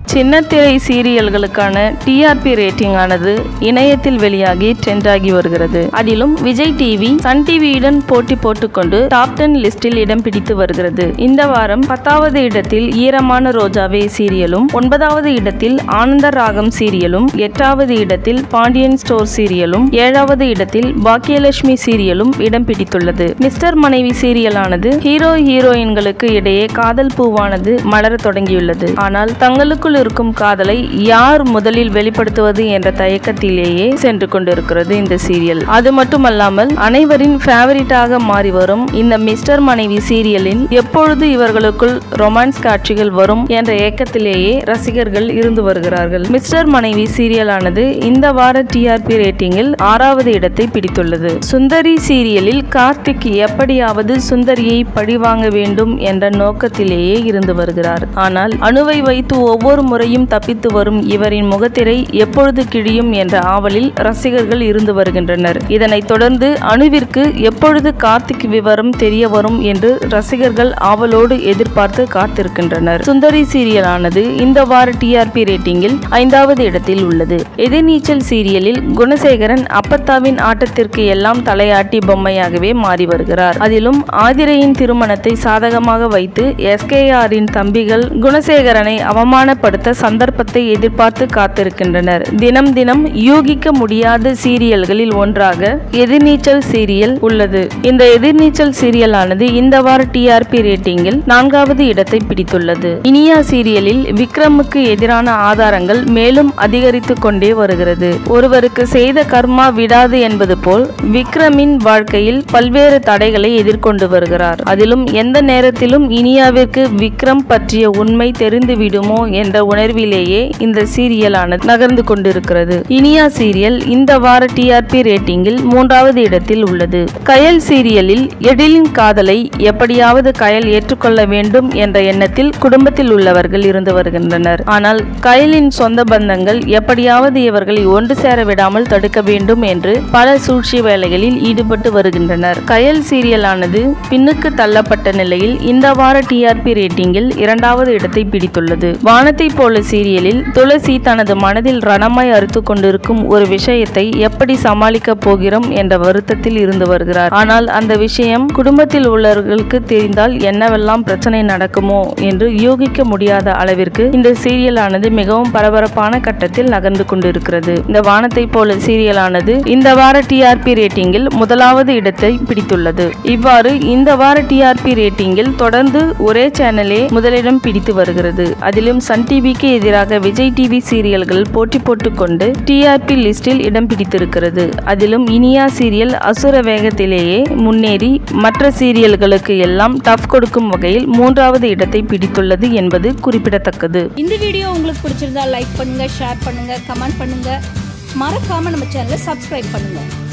சின்னத்திரை சீரியல்களுக்கான TRP rating ஆனது இணையத்தில் வெளியாகி ட்ரெண்ட் ஆகி வருகிறது அதிலும் விஜய் டிவி சன் டிவியுடன் போட்டி போட்டுக்கொண்டு டாப் டென் லிஸ்டில் இடம் பிடித்து வருகிறது இந்த வாரம் பத்தாவது இடத்தில் ஈரமான ரோஜாவே சீரியலும் ஒன்பதாவது இடத்தில் ஆனந்த ராகம் சீரியலும் எட்டாவது இடத்தில் பாண்டியன் ஸ்டோர் சீரியலும் ஏழாவது இடத்தில் பாக்கியலட்சுமி சீரியலும் இடம் பிடித்துள்ளது மிஸ்டர் மனைவி சீரியலானது ஹீரோ ஹீரோயின்களுக்கு இடையே காதல் பூவானது மலர தொடங்கியுள்ளது ஆனால் தங்களுக்குள் இருக்கும் காதலை யார் முதலில் வெளிப்படுத்துவது என்ற தயக்கத்திலேயே சென்று கொண்டிருக்கிறது இந்த சீரியல் அது மட்டுமல்லாமல் அனைவரின் ஃபேவரட்டாக மாறி வரும் இந்த மிஸ்டர் மனைவி சீரியலில் எப்பொழுது இவர்களுக்குள் ரொமான்ஸ் காட்சிகள் வரும் என்ற ஏக்கத்திலேயே ரசிகர்கள் இருந்து வருகிறார்கள் மிஸ்டர் மனைவி சீரியலானது இந்த வார டிஆர்பி ரேட்டிங்கில் ஆறாவது இடத்தை பிடித்துள்ளது சுந்தரி சீரியலில் கார்த்திக் எப்படியாவது சுந்தரியை பழிவாங்க வேண்டும் என்ற நோக்கத்திலேயே இருந்து வருகிறார் ஆனால் அணுவை வைத்து ஒவ்வொரு முறையும் தப்பித்து வரும் இவரின் முகத்திரை எப்பொழுது கிழியும் என்ற ஆவலில் ரசிகர்கள் இருந்து வருகின்றனர் இதனைத் தொடர்ந்து அணுவிற்கு எப்பொழுது கார்த்திக் விவரம் தெரிய வரும் என்று ரசிகர்கள் ஆவலோடு எதிர்பார்த்து காத்திருக்கின்றனர் சுந்தரி சீரியலானது இந்த வார டிஆர்பி ரேட்டிங்கில் ஐந்தாவது இடத்தில் உள்ளது எதிர்நீச்சல் சீரியலில் குணசேகரன் அப்பத்தாவின் ஆட்டத்திற்கு எல்லாம் தலையாட்டி பொம்மையாகவே மாறி வருகிறார் அதிலும் ஆதிரையின் திருமணத்தை சாதகமாக வைத்து எஸ்கேஆரின் தம்பிகள் குணசேகரனை அவமானப்படுத்த சந்தர்ப்பத்தை எதிர்பார்த்து காத்திருக்கின்றனர் தினம் தினம் யூகிக்க முடியாத சீரியல்களில் ஒன்றாக எதிர்நீச்சல் சீரியல் உள்ளது இந்த எதிர்நீச்சல் சீரியலானது இந்த வார டிஆர்பி ரேட்டிங்கில் நான்காவது இடத்தை பிடித்துள்ளது இனியா சீரியலில் விக்ரமுக்கு எதிரான ஆதாரங்கள் மேலும் அதிகரித்து கொண்டே வருகிறது ஒருவருக்கு செய்த கர்மா விடாது என்பது போல் விக்ரமின் வாழ்க்கையில் பல்வேறு தடைகளை எதிர்கொண்டு வருகிறார் அதிலும் எந்த நேரத்திலும் இனியாவிற்கு விக்ரம் பற்றிய உண்மை தெரிந்து விடுமோ என்ற உணர்விலேயே இந்த சீரியலானது நகர்ந்து கொண்டிருக்கிறது இனியா சீரியல் இந்த வார டிஆர்பி ரேட்டிங்கில் மூன்றாவது இடத்தில் உள்ளது கயல் சீரியலில் எழிலின் காதலை எப்படியாவது கயல் ஏற்றுக்கொள்ள வேண்டும் என்ற எண்ணத்தில் குடும்பத்தில் உள்ளவர்கள் இருந்து வருகின்றனர் ஆனால் கயலின் சொந்த பந்தங்கள் எப்படியாவது இவர்களை ஒன்று சேர விடாமல் தடுக்க வேண்டும் என்று பல சூழ்ச்சி வேலைகளில் ஈடுபட்டு வருகின்றனர் கயல் சீரியலானது பின்னுக்கு தள்ளப்பட்ட நிலையில் இந்த வார டிஆர்பி ரேட்டிங்கில் இரண்டாவது இடத்தை பிடித்துள்ளது வானத்தை போல சீரியலில் துளசி தனது மனதில் ரணமாய் அறுத்து கொண்டிருக்கும் ஒரு விஷயத்தை எப்படி சமாளிக்க போகிறோம் என்ற வருத்தத்தில் இருந்து வருகிறார் ஆனால் அந்த விஷயம் குடும்பத்தில் உள்ளவர்களுக்கு தெரிந்தால் என்னவெல்லாம் பிரச்சனை நடக்குமோ என்று யூகிக்க முடியாத அளவிற்கு இந்த சீரியலானது மிகவும் பரபரப்பான கட்டத்தில் நகர்ந்து கொண்டிருக்கிறது இந்த வானத்தை போல சீரியலானது இந்த வார டிஆர்பி ரேட்டிங்கில் முதலாவது இடத்தை பிடித்துள்ளது இவ்வாறு இந்த வார டிஆர்பி ரேட்டிங்கில் தொடர்ந்து ஒரே சேனலே முதலிடம் பிடித்து வருகிறது அதிலும் சன் டிவிக்கு எதிராக விஜய் டிவி சீரியல்கள் போட்டி போட்டுக்கொண்டு டிஆர்பி லிஸ்டில் இடம் பிடித்திருக்கிறது அதிலும் இனியா சீரியல் அசுர வேகத்திலேயே முன்னேறி மற்ற சீரியல்களுக்கு எல்லாம் டஃப் கொடுக்கும் வகையில் மூன்றாவது இடத்தை பிடித்துள்ளது என்பது குறிப்பிடத்தக்கது இந்த வீடியோ உங்களுக்கு பிடிச்சிருந்தா லைக் பண்ணுங்க ஷேர் பண்ணுங்க கமெண்ட் பண்ணுங்க மறக்காம நம்ம சேனலை சப்ஸ்கிரைப் பண்ணுங்க